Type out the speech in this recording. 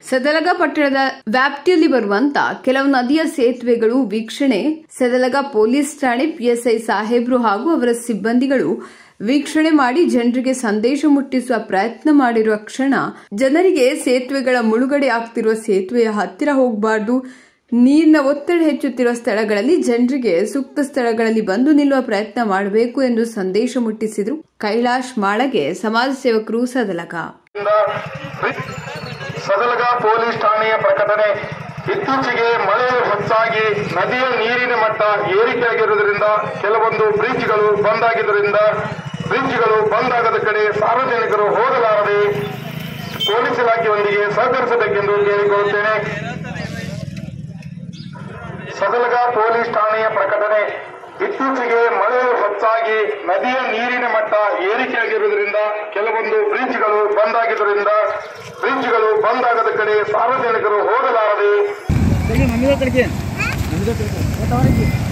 ಸದಲಗ ಪಟ್ಟಣದ ವ್ಯಾಪ್ತಿಯಲ್ಲಿ ಬರುವಂತ ಕೆಲವು ನದಿಯ ಸೇತುವೆಗಳು ವೀಕ್ಷಣೆ ಸದಲಗ ಪೊಲೀಸ್ ಠಾಣೆ ಪಿಎಸ್ಐ ಸಾಹೇಬ್ರು ಹಾಗೂ ಅವರ ಸಿಬ್ಬಂದಿಗಳು ವೀಕ್ಷಣೆ ಮಾಡಿ ಜನರಿಗೆ ಸಂದೇಶ ಮುಟ್ಟಿಸುವ ಪ್ರಯತ್ನ ಮಾಡಿರುವ ಕ್ಷಣ ಜನರಿಗೆ ಸೇತುವೆಗಳ ಮುಳುಗಡೆ ಆಗ್ತಿರುವ ಸೇತುವೆಯ ಹತ್ತಿರ ಹೋಗಬಾರ್ದು ನೀರಿನ ಒತ್ತಡ ಹೆಚ್ಚುತ್ತಿರುವ ಸ್ಥಳಗಳಲ್ಲಿ ಜನರಿಗೆ ಸೂಕ್ತ ಸ್ಥಳಗಳಲ್ಲಿ ಬಂದು ನಿಲ್ಲುವ ಪ್ರಯತ್ನ ಮಾಡಬೇಕು ಎಂದು ಸಂದೇಶ ಮುಟ್ಟಿಸಿದರು ಕೈಲಾಶ್ ಮಾಳಗೆ ಸಮಾಜ ಸೇವಕರು ಸದಲಗ ಸದಲಗ ಪೊಲೀಸ್ ಠಾಣೆಯ ಪ್ರಕಟಣೆ ಇತ್ತೀಚೆಗೆ ಮಳೆ ಹೆಚ್ಚಾಗಿ ನದಿಯ ನೀರಿನ ಮಟ್ಟ ಏರಿಕೆಯಾಗಿರುವುದರಿಂದ ಕೆಲವೊಂದು ಬ್ರಿಡ್ಜ್ಗಳು ಬಂದಾಗಿದ್ದರಿಂದ ಬ್ರಿಡ್ಜ್ಗಳು ಬಂದಾಗದ ಕಡೆ ಸಾರ್ವಜನಿಕರು ಹೋಗಲಾರದೆ ಪೊಲೀಸ್ ಇಲಾಖೆಯೊಂದಿಗೆ ಸಹಕರಿಸಬೇಕೆಂದು ಕೇಳಿಕೊಳ್ಳುತ್ತೇನೆ ಸದಲಗ ಪೊಲೀಸ್ ಠಾಣೆಯ ಪ್ರಕಟಣೆ ಇತ್ತೀಚೆಗೆ ಮಳೆ ಹೆಚ್ಚಾಗಿ ನದಿಯ ನೀರಿನ ಮಟ್ಟ ಏರಿಕೆಯಾಗಿರುವುದರಿಂದ ಕೆಲವೊಂದು ಬ್ರಿಡ್ಜ್ಗಳು ಬಂದಾಗಿದ್ದರಿಂದ ಬ್ರಿಡ್ಜ್ಗಳು ಬಂದಾಗದ ಕಡೆ ಸಾರ್ವಜನಿಕರು ಹೋಗಲಾರದೆ ನಮಗೆ ಕಡೆಗೆ ನಮಗೆ ಕಡೆಗೆ